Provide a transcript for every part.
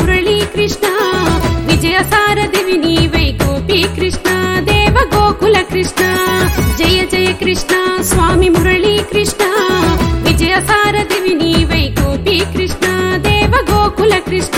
మురళీ కృష్ణ విజయ సారథివి నీవై గోపీ కృష్ణ దేవ గోకుల కృష్ణ జయ జయ కృష్ణ స్వామి మురళీ కృష్ణ విజయ సారథివి నీవై గోపీ కృష్ణ దేవ గోకుల కృష్ణ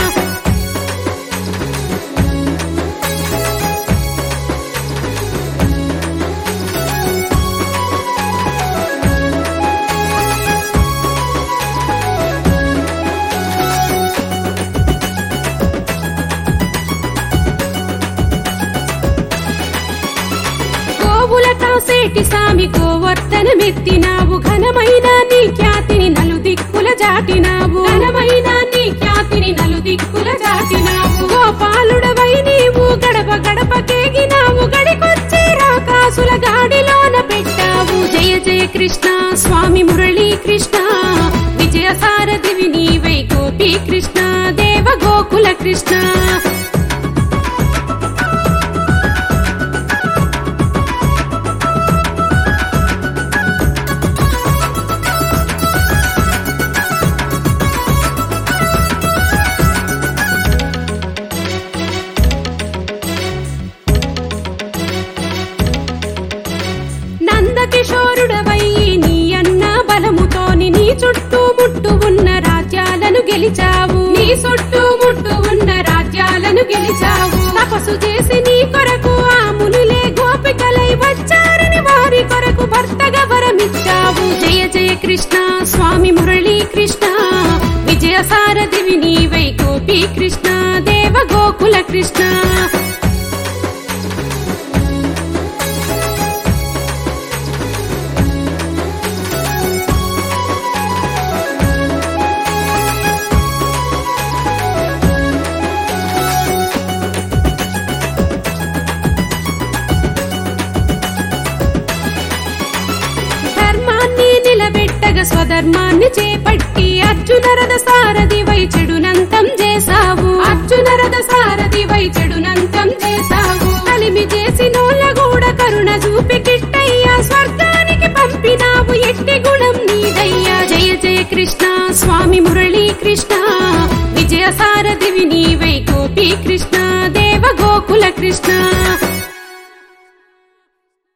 గోవుల కాసేటి సామి గోవర్ధనమెత్తినావు ఘనమైన నీ ఖ్యాతిని నలు దిక్కుల జాటినావు ఘనమైన నీ ఖ్యాతిని నలు దిక్కుల జాటినావు గోపాలుడవై నీవు గడప గడప కేగినావు గడికొచ్చి రాకాసుల గాడిలోన పెట్టావు జయ జయ కృష్ణ స్వామి మురళీ కృష్ణ విజయ సారథివి నీవై గోపీ కృష్ణ దేవ గోకుల కృష్ణ నందకిషోరుడవై నీ అన్న బలముతోని నీ చుట్టూ ముట్టు ఉన్న రాజ్యాలను గెలిచావు నీ చుట్టూ ముట్టు ఉన్న రాజ్యాలను గెలిచావు తపస్సు చేసి నీ కొరకు ఆ మునులే గోపికలై వచ్చారని వారి కొరకు భర్తగా వరమిచ్చావు జయ జయ కృష్ణ స్వామి మురళీ కృష్ణ విజయ సారథివి నీవై గోపీ కృష్ణ దేవ గోకుల కృష్ణ ధర్మాన్ని నిలబెట్టగ స్వధర్మాన్ని చేపట్టి అర్జున రథ సారథి వై చెడునంతం చేసావు అర్జున రథ సారథి వై చెడునంతం చేసావు కలిమి చేసి నోళ్ళ కూడా కరుణ చూపి కిట్టయ్యా స్వర్గానికి పంపినావు ఎట్టి గుణం నీదయ్యా జయ జయ కృష్ణ స్వామి మురళీ కృష్ణ విజయ సారథివి నీవై గోపీ కృష్ణ దేవ గోకుల కృష్ణ